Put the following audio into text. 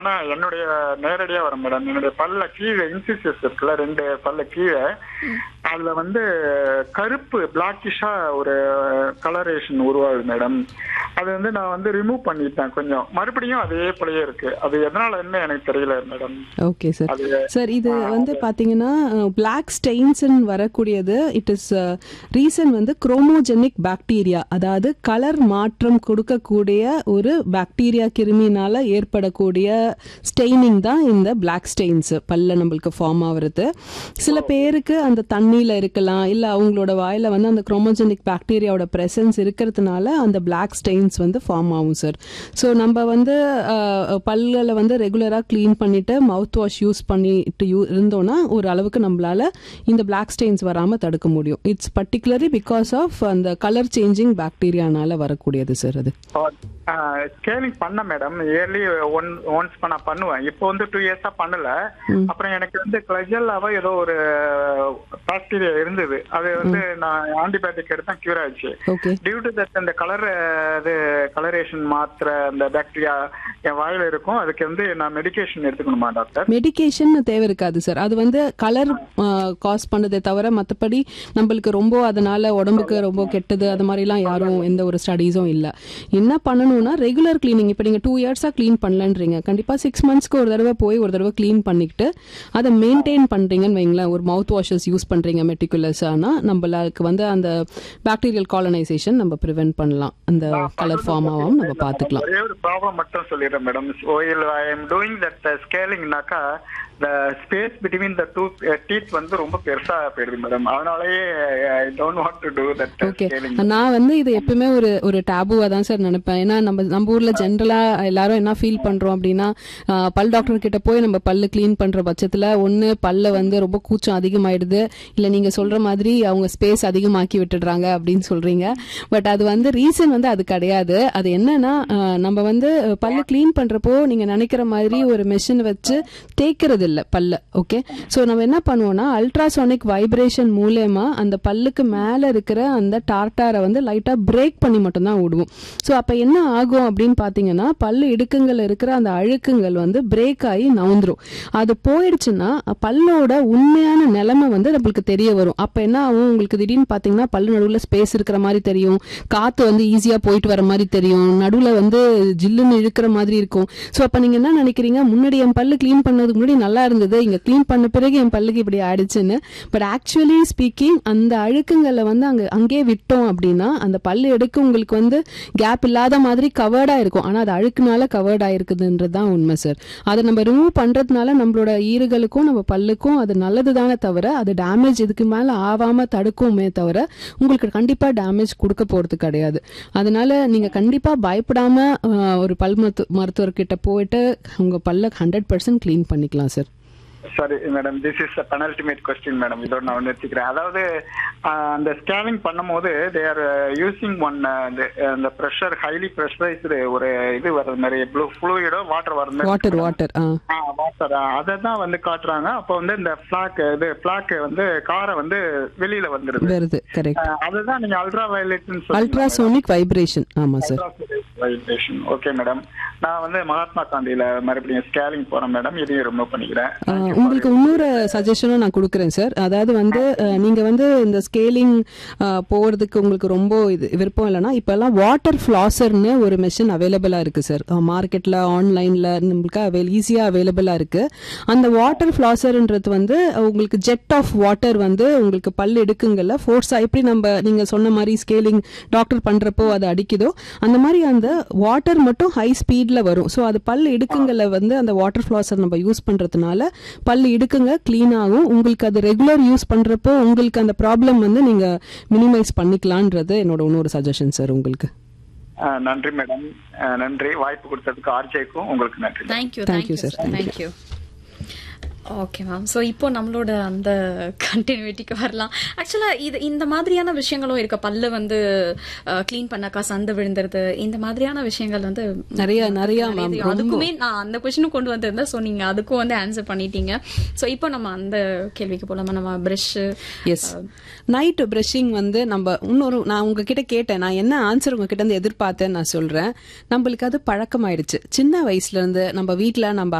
ஆனா என்னுடைய நேரடியா வரும் மேடம் என்னுடைய பல்ல கீழே இன்சிசஸ் இருக்குல்ல ரெண்டு பல்ல கீழே அதுல வந்து கருப்பு பிளாக்கிஷா ஒரு கலரேஷன் உருவாகுது மேடம் அது வந்து நான் வந்து ரிமூவ் பண்ணிட்டேன் கொஞ்சம் மறுபடியும் அதே போலயே இருக்கு அது எதனால என்ன எனக்கு தெரியல மேடம் ஓகே சார் அது சார் இது வந்து பார்த்தீங்கன்னா பிளாக் ஸ்டெயின்ஸ்ன்னு வரக்கூடியது இட் இஸ் ரீசன் வந்து குரோமோஜெனிக் பாக்டீரியா அதாவது கலர் மாற்றம் கொடுக்கக்கூடிய ஒரு பாக்டீரியா கிருமினால ஏற்படக்கூடிய ஸ்டெயினிங் தான் இந்த பிளாக் ஸ்டெயின்ஸ் பல்ல நம்மளுக்கு ஃபார்ம் ஆகுறது சில பேருக்கு அந்த தண்ணியில் இருக்கலாம் இல்லை அவங்களோட வாயில வந்து அந்த குரோமோஜெனிக் பாக்டீரியாவோட presence இருக்கிறதுனால அந்த பிளாக் ஸ்டெயின்ஸ் வந்து ஃபார்ம் ஆகும் சார் ஸோ நம்ம வந்து பல்களை வந்து ரெகுலராக க்ளீன் பண்ணிட்டு மவுத் வாஷ் யூஸ் பண்ணிட்டு யூ இருந்தோம்னா ஒரு அளவுக்கு நம்மளால இந்த பிளாக் ஸ்டெயின்ஸ் வராமல் தடுக்க முடியும் இட்ஸ் பர்டிகுலர்லி பிகாஸ் ஆஃப் அந்த கலர் சேஞ்சிங் பாக்டீரியானால வரக்கூடியது சார் அது ஸ்கேனிங் பண்ண மேடம் இயர்லி ஒன் ஒன்ஸ் நான் பண்ணுவேன் இப்போ வந்து டூ இயர்ஸா பண்ணல அப்புறம் எனக்கு வந்து கிளஜல்லாவா ஏதோ ஒரு பாக்டீரியா இருந்தது அது வந்து நான் ஆன்டிபயோட்டிக் எடுத்தா கியூர் ஆயிடுச்சு ஓகே டியூ டு தட் அந்த கலர் இது கலரேஷன் மாத்திர அந்த பாக்டீரியா என் வாயில இருக்கும் அதுக்கு வந்து நான் மெடிகேஷன் எடுத்துக்கணுமா டாக்டர் மெடிகேஷன் தேவை இருக்காது சார் அது வந்து கலர் காஸ் பண்ணதே தவிர மற்றபடி நம்மளுக்கு ரொம்ப அதனால உடம்புக்கு ரொம்ப கெட்டது அது மாதிரிலாம் யாரும் எந்த ஒரு ஸ்டடீஸும் இல்லை என்ன பண்ணணும்னா ரெகுலர் கிளீனிங் இப்போ நீங்கள் டூ இயர்ஸாக க்ளீன் பண்ணலன்றீங்க கண்டிப்பாக சிக்ஸ் மந்த்ஸ்க்கு ஒரு தடவை போய் ஒரு தடவை க்ளீன் பண்ணிக்கிட்டு அதை மெயின்டைன் பண்ணுறீங்கன்னு வைங்களேன் ஒரு மவுத் வாஷஸ் யூஸ் பண்ணுறீங்க மெட்டிகுலஸானா நம்மளுக்கு வந்து அந்த பாக்டீரியல் காலனைசேஷன் நம்ம ப்ரிவென்ட் பண்ணலாம் அந்த கலர் ஃபார்ம் ஆகாமல் நம்ம பார்த்துக்கலாம் ஒரே ஒரு ப்ராப்ளம் மட்டும் சொல்லிடுறேன் madam while I am doing that ஸ்கேலிங்னாக்கா the space between the two teeth வந்து ரொம்ப பெருசா போயிடுது மேடம் அதனாலயே I don't want to do that okay scaling நான் வந்து இது எப்பவுமே ஒரு ஒரு டேபுவா தான் சார் நினைப்பேன் ஏன்னா நம்ம நம்ம ஊர்ல ஜென்ரலா எல்லாரும் என்ன ஃபீல் பண்றோம் அப்படின்னா ஆஹ், பல் டாக்டர் கிட்ட போய் நம்ம பல்லு க்ளீன் பண்ற பட்சத்துல ஒண்ணு பல்ல வந்து ரொம்ப கூச்சம் அதிகமாயிடுது இல்ல நீங்க சொல்ற மாதிரி அவங்க ஸ்பேஸ் அதிகமாக்கி விட்டுடுறாங்க அப்படின்னு சொல்றீங்க பட் அது வந்து ரீசன் வந்து அது கிடையாது அது என்னன்னா ஆஹ், நம்ம வந்து பல்ல க்ளீன் பண்றப்போ நீங்க நினைக்கிற மாதிரி ஒரு மெஷின் வச்சு தேய்க்கிறது இல்ல பல்ல ஓகே சோ நம்ம என்ன பண்ணுவோம்னா அல்ட்ராசானிக் வைப்ரேஷன் மூலயமா அந்த பல்லுக்கு மேல இருக்கிற அந்த டார்டாரை வந்து லைட்டா பிரேக் பண்ணி மட்டும் தான் விடுவோம் சோ அப்ப என்ன ஆகும் அப்படின்னு பாத்தீங்கன்னா பல்லு இடுக்குங்கள் இருக்கிற அந்த அழுக்குங்கள் வந்து பிரேக் ஆகி நவுந்துரும் அது போயிடுச்சுன்னா பல்லோட உண்மையான நிலைமை வந்து நம்மளுக்கு தெரிய வரும் அப்ப என்ன ஆகும் உங்களுக்கு திடீர்னு பாத்தீங்கன்னா பல்லு நடுவுல ஸ்பேஸ் இருக்கிற மாதிரி தெரியும் காத்து வந்து ஈஸியா போயிட்டு வர மாதிரி தெரியும் நடுவுல வந்து ஜில்லுன்னு இழுக்கிற மாதிரி இருக்கும் சோ அப்ப நீங்க என்ன நினைக்கிறீங்க முன்னாடி என் பல்லு க்ளீன் பண்ணதுக்கு முன்னாடி நல்லா இருந்தது இங்க க்ளீன் பண்ண பிறகு என் பல்லுக்கு இப்படி ஆயிடுச்சுன்னு பட் ஆக்சுவலி ஸ்பீக்கிங் அந்த அழுக்குங்களை வந்து அங்க அங்கேயே விட்டோம் அப்படின்னா அந்த பல்லு எடுக்க உங்களுக்கு வந்து கேப் இல்லாத மாதிரி கவர்டா இருக்கும் ஆனா அது அழுக்குனால கவர்ட் ஆயிருக்குதுன்றது தான் உண்மை சார் அதை நம்ம ரிமூவ் பண்றதுனால நம்மளோட ஈறுகளுக்கும் நம்ம பல்லுக்கும் அது நல்லது தானே தவிர அது டேமேஜ் இதுக்கு மேல ஆவாம தடுக்குமே தவிர உங்களுக்கு கண்டிப்பா டேமேஜ் கொடுக்க போறது கிடையாது அதனால நீங்க கண்டிப்பா பயப்படாம ஆஹ், ஒரு பல் மருத்து மருத்துவர்கிட்ட போயிட்டு உங்க பல்ல ஹண்ட்ரட் பர்சன்ட் க்ளீன் பண்ணிக்கலாம் சார் சரி madam this is penultimate question madam இதோட நான் நிறுத்திக்கிறேன் அதாவது ஆஹ், அந்த ஸ்கேனிங் பண்ணும்போது தே ஆர் யூசிங் ஒன் அந்த ப்ரெஷர் ஹைலி ப்ரெஷரைஸ்டு ஒரு இது வர்றது மாதிரி ப்ளூ ஃப்ளூயிடோ வாட்டர் வர்றது மாதிரி வாட்டர் வாட்டர் ஆ வாட்டர் அதை தான் வந்து காட்டுறாங்க அப்போ வந்து இந்த பிளாக் இது பிளாக் வந்து காரை வந்து வெளியில வந்துருது வருது கரெக்ட் ஆஹ், அதுதான் நீங்க அல்ட்ரா வயலட்னு சொல்லுங்க அல்ட்ராசோனிக் வைப்ரேஷன் ஆமா சார் வைப்ரேஷன் ஓகே மேடம் நான் வந்து மகாத்மா காந்தியில மறுபடியும் ஸ்கேலிங் போறேன் மேடம் இதையும் ரிமூவ் பண்ணிக்கிறேன் ஆஹ் உங்களுக்கு இன்னொரு சஜஷனும் நான் கொடுக்குறேன் சார் அதாவது வந்து ஆஹ் நீங்க வந்து இந்த ஸ்கேலிங் போகிறதுக்கு உங்களுக்கு ரொம்ப இது விருப்பம் இல்லைன்னா இப்போல்லாம் வாட்டர் ஃப்ளாசர்னு ஒரு மெஷின் அவைலபிளாக இருக்கு சார் மார்க்கெட்டில் ஆன்லைனில் நம்மளுக்கு அவைல் ஈஸியாக அவைலபிளாக இருக்கு அந்த வாட்டர் ஃப்ளாசர்ன்றது வந்து உங்களுக்கு ஜெட் ஆஃப் வாட்டர் வந்து உங்களுக்கு பல் எடுக்குங்கள்ல ஃபோர்ஸாக எப்படி நம்ம நீங்க சொன்ன மாதிரி ஸ்கேலிங் டாக்டர் பண்றப்போ அது அடிக்குதோ அந்த மாதிரி அந்த வாட்டர் மட்டும் ஹை ஸ்பீட்ல வரும் ஸோ அது பல் இடுக்குங்களை வந்து அந்த வாட்டர் ஃப்ளாசர் நம்ம யூஸ் பண்றதுனால பல் இடுக்குங்க க்ளீன் ஆகும் உங்களுக்கு அது ரெகுலர் யூஸ் பண்றப்போ உங்களுக்கு அந்த ப்ராப்ளம் வந்து நீங்க மினிமைஸ் பண்ணிக்கலான்றது என்னோட இன்னொரு சஜஷன் சார் உங்களுக்கு ஆஹ் நன்றி மேடம் ஆஹ் நன்றி வாய்ப்பு கொடுத்ததுக்கு ஆர்ஜேக்கும் உங்களுக்கு நன்றி thank you Thank you, thank you sir. Thank you okay ma'am so இப்போ நம்மளோட அந்த கண்டினியூட்டிக்கு வரலாம் ஆக்சுவலாக இது இந்த மாதிரியான விஷயங்களும் இருக்கு பல்லு வந்து க்ளீன் பண்ணாக்கா சந்து விழுந்துருது இந்த மாதிரியான விஷயங்கள் வந்து நிறைய நிறைய மேம் தெரியும். அதுக்குமே நான் அந்த கொஸ்டினும் கொண்டு வந்திருந்தேன் ஸோ நீங்க அதுக்கும் வந்து ஆன்சர் பண்ணிட்டீங்க ஸோ இப்போ நம்ம அந்த கேள்விக்கு போலாமா நம்ம ப்ரஷ் எஸ் நைட் பிரஷிங் வந்து நம்ம இன்னொரு நான் உங்ககிட்ட கேட்டேன் நான் என்ன ஆன்சர் உங்ககிட்ட இருந்து எதிர்பார்த்தேன்னு நான் சொல்றேன் நம்மளுக்கு அது பழக்கமாயிடுச்சு சின்ன வயசுல இருந்து நம்ம வீட்ல நம்ம